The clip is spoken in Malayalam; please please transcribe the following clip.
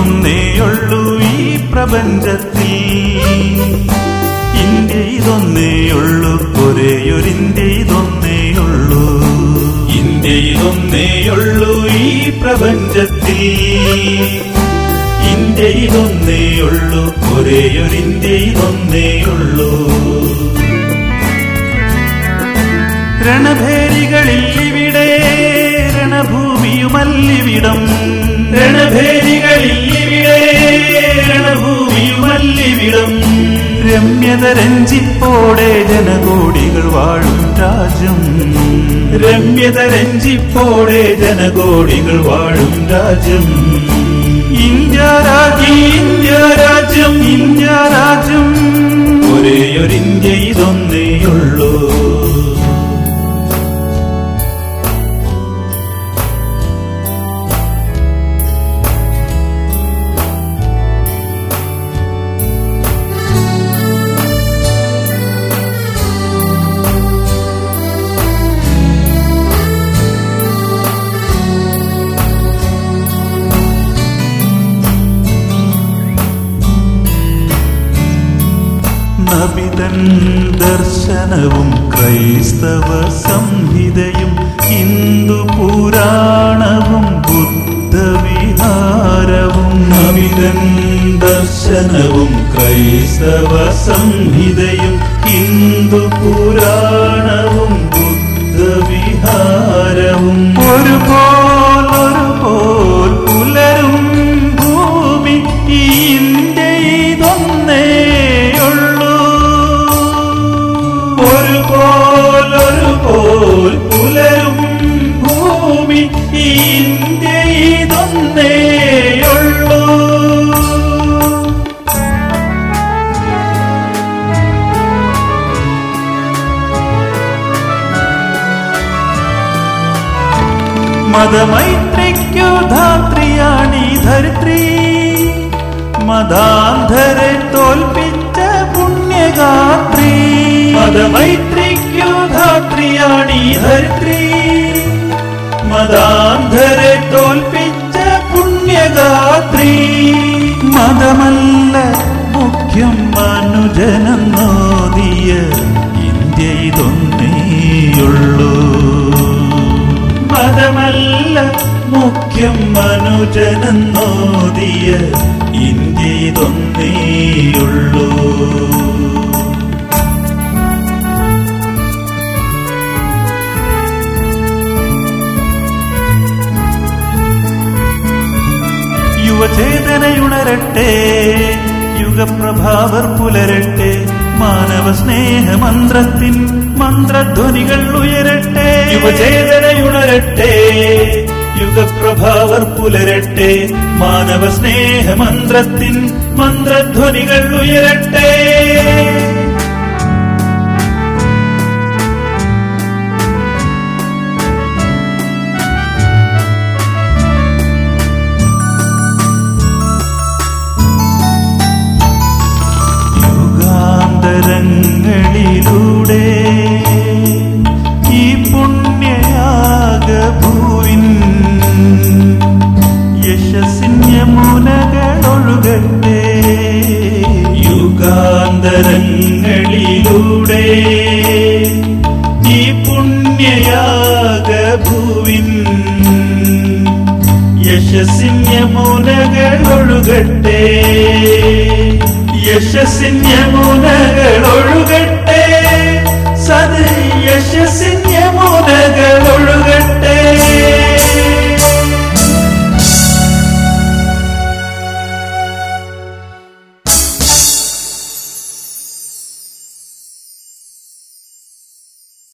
ഇതൊന്നേയുള്ളൂ ഈ പ്രപഞ്ചത്തിൽ ഇന്ത്യ ഇതൊന്നേയുള്ളൂ ഒരേയൊരിന്ത്യ ഇതൊന്നേയുള്ളൂ ഇന്ത്യ ഇതൊന്നേയുള്ളൂ ഈ പ്രപഞ്ചത്തിൽ ഇന്ത്യ ഇതൊന്നേയുള്ളൂ ഒരേയൊരിന്ത്യ ഇതൊന്നേയുള്ളൂ രണഭേരികളിൽ ഇവിടെ രണഭൂമിയുമല്ലിവിടം രണഭേരികളിൽ ഇവിടെ രണഭൂമിയുമല്ലിവിടം രമ്യത രഞ്ജിപ്പോടെ ജനകോടികൾ വാഴും രാജ്യം രമ്യത രഞ്ജിപ്പോടെ ജനകോടികൾ വാഴും രാജ്യം ഇന്ത്യ രാജ്യം ഇന്ത്യ രാജ്യം ഇന്ത്യ രാജ്യം ഒരേയൊരിന്ത്യ ഇതൊന്നേയുള്ളൂ നബിതൻ ദർശനവും ക്രൈസ്തവ സംഹിതയും ഹിന്ദു പുരാണവും ബുദ്ധവിഹാരവും നബിതൻ ദർശനവും ക്രൈസ്തവ സംഹിതയും ഹിന്ദു പുരാണവും ബുദ്ധവിഹാരവും ഒരുപോൽ ഒരുപോൽ പുലരും ഭൂമി ഈ ഇന്ത്യ ഇതൊന്നേയുള്ളൂ ഒരുപോൽ ഒരുപോൽ പുലരും ഭൂമി ഈ ഇന്ത്യ ഇതൊന്നേയുള്ളൂ മതമൈത്രിക്കു ധാത്രിയാണീ ധരിത്രി മതാന്ധരെ തോൽപ്പിച്ച പുണ്യഗാത്രി മതമൈത്രിക്കു ധാത്രിയാണീ ധരിത്രി മതാന്ധരെ തോൽപ്പിച്ച പുണ്യഗാത്രി മതമല്ല മുഖ്യം മനുജനെന്നോദിയ ഇന്ത്യ ഇതൊന്നേയുള്ളൂ മതമല്ല മുഖ്യം മനുജനെന്നോദിയ ഇന്ത്യ ഇതൊന്നേയുള്ളൂ യുവചേതനയുണരട്ടെ യുഗപ്രഭാവർ പുലരട്ടെ മാനവ സ്നേഹമന്ത്രത്തിൻ മന്ത്രധ്വനികൾ ഉയരട്ടെ യുവചേതനയുണരട്ടെ യുഗപ്രഭാവർ പുലരട്ടെ മാനവ സ്നേഹമന്ത്രത്തിൻ മന്ത്രധ്വനികൾ ഉയരട്ടെ യുഗാന്തരങ്ങളിലൂടെ ഈ പുണ്യയാഗഭൂവിൻ യശസ്സിൻ യമുനകളൊഴുകട്ടെ യുഗാന്തരങ്ങളിലൂടെ ഈ പുണ്യയാഗഭൂവിൻ യശസ്സിൻ യമുനകളൊഴുകട്ടെ യശസ്സിൻ യമുനകളൊഴുകട്ടെ സത് യശസ്സിൻ